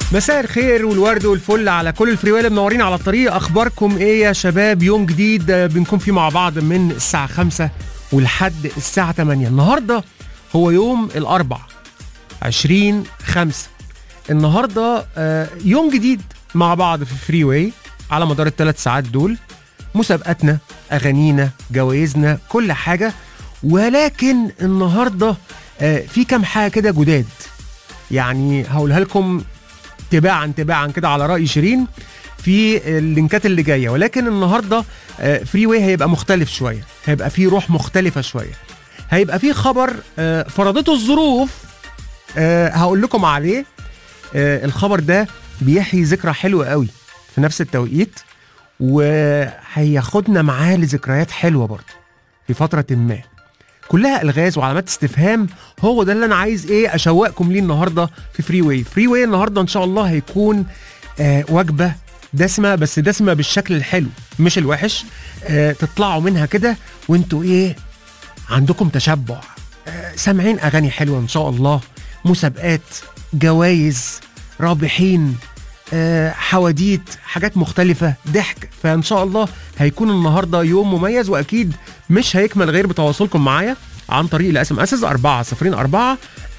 مساء الخير والورد والفل على كل الفريوية اللي منورين على الطريق اخباركم ايه يا شباب يوم جديد آه، بنكون فيه مع بعض من الساعة 5 ولحد الساعة 8 النهاردة هو يوم الاربع 20 5 النهاردة آه، يوم جديد مع بعض في فري واي على مدار الثلاث ساعات دول مسابقاتنا اغانينا جوائزنا كل حاجة ولكن النهاردة آه، في كام حاجة كده جداد يعني هقولها لكم تباعا تباعا كده على راي شيرين في اللينكات اللي جايه ولكن النهارده فري واي هيبقى مختلف شويه هيبقى فيه روح مختلفه شويه هيبقى فيه خبر آه، فرضته الظروف آه، هقول لكم عليه آه، الخبر ده بيحيي ذكرى حلوه قوي في نفس التوقيت وهياخدنا معاه لذكريات حلوه برضه في فتره ما كلها الغاز وعلامات استفهام هو ده اللي انا عايز ايه اشوقكم ليه النهارده في فري واي فري واي النهارده ان شاء الله هيكون آه وجبه دسمه بس دسمه بالشكل الحلو مش الوحش آه تطلعوا منها كده وانتوا ايه عندكم تشبع آه سامعين اغاني حلوه ان شاء الله مسابقات جوائز رابحين آه، حواديت حاجات مختلفة ضحك فإن شاء الله هيكون النهاردة يوم مميز وأكيد مش هيكمل غير بتواصلكم معايا عن طريق الاس ام اس 4 0 4